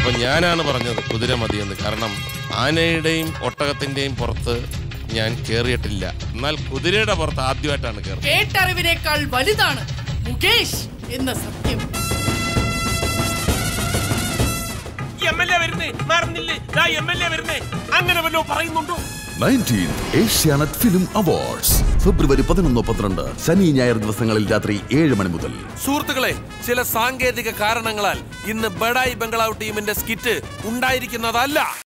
അപ്പൊ ഞാനാണ് പറഞ്ഞത് കുതിര മതിയെന്ന് കാരണം ആനയുടെയും ഒട്ടകത്തിന്റെയും പുറത്ത് ഞാൻ കേറിയിട്ടില്ല എന്നാൽ കുതിരയുടെ പുറത്ത് ആദ്യമായിട്ടാണ് കയറുന്നത് കേട്ടറിവിനേക്കാൾ വലുതാണ് മുകേഷ് എന്ന സത്യം എം എൽ എ വരുന്നേ മാറുന്നില്ലേ ദാ എം എൽ എ വരുന്നേ അങ്ങനെ വല്ലോ പറയുന്നുണ്ടോ നയൻറ്റീൻ ഏഷ്യാനെറ്റ് ഫിലിം അവാർഡ്സ് ഫെബ്രുവരി പതിനൊന്ന് പന്ത്രണ്ട് ശനി ഞായർ ദിവസങ്ങളിൽ രാത്രി ഏഴ് മണി മുതൽ സുഹൃത്തുക്കളെ ചില സാങ്കേതിക കാരണങ്ങളാൽ ഇന്ന് ബഡായി ബംഗ്ലാവ് ടീമിന്റെ സ്കിറ്റ് ഉണ്ടായിരിക്കുന്നതല്ല